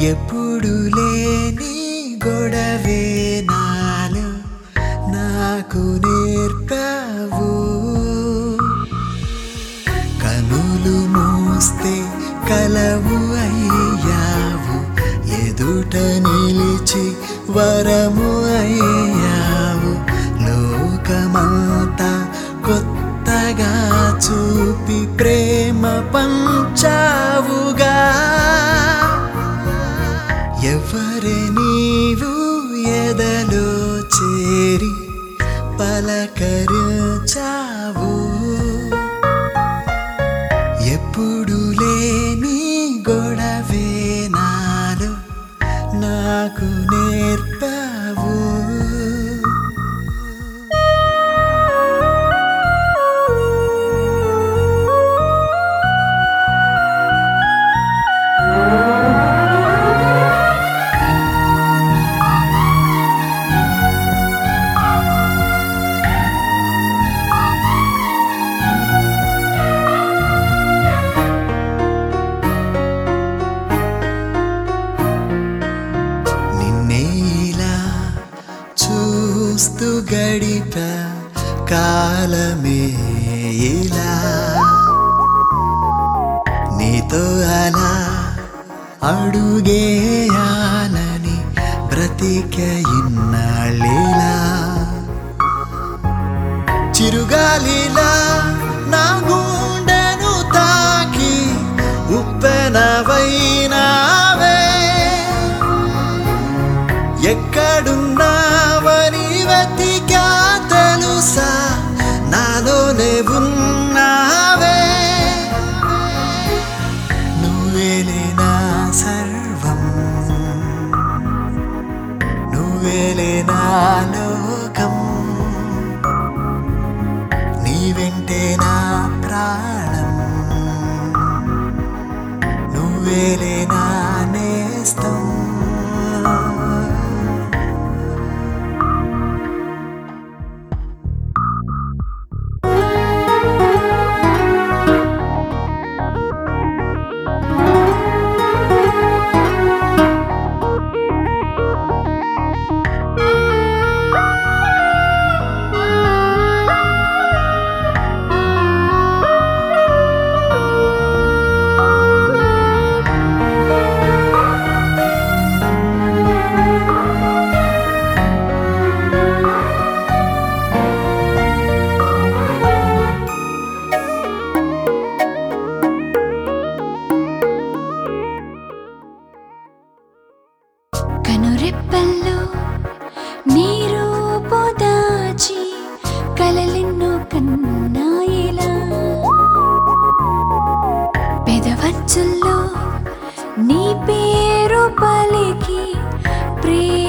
ఎప్పుడు లేని గొడవే నాలో నాకు నేర్పావు కనులు మూస్తే కలవు అయ్యావు ఎదుట నిలిచి వరము అయ్యావు లోకమంతా కొత్తగా చూపి ప్రేమ పంచావుగా ఎవరి నీవు ఎదలో చేరి పలకరించావు ఎప్పుడు లేని గొడవే నాలో నాకు నేర్పావు నిన్నే ఇలా చూస్తూ గడిపా కాలమే ఇలా నీతో అలా అడుగేయాలని బ్రతిక ఇన్నాళ్ళేలా చిరుగాలిలా నా గుండెను తాకి ఉప్పెనవైనావే ఎక్కడున్నావని వెతికా తెలుసా నాలోనే ఉన్నావే నువ్వేలే నా సర్వం నువ్వేలే నా లోకం నీ వెంటే నా ప్రాణం నువ్వేలే నా నేస్తం కనురెప్పల్లో నీరు దాచి కలలెన్నో కన్నాయిలా పెదవచ్చుల్లో నీ పేరు పలికి ప్రేమ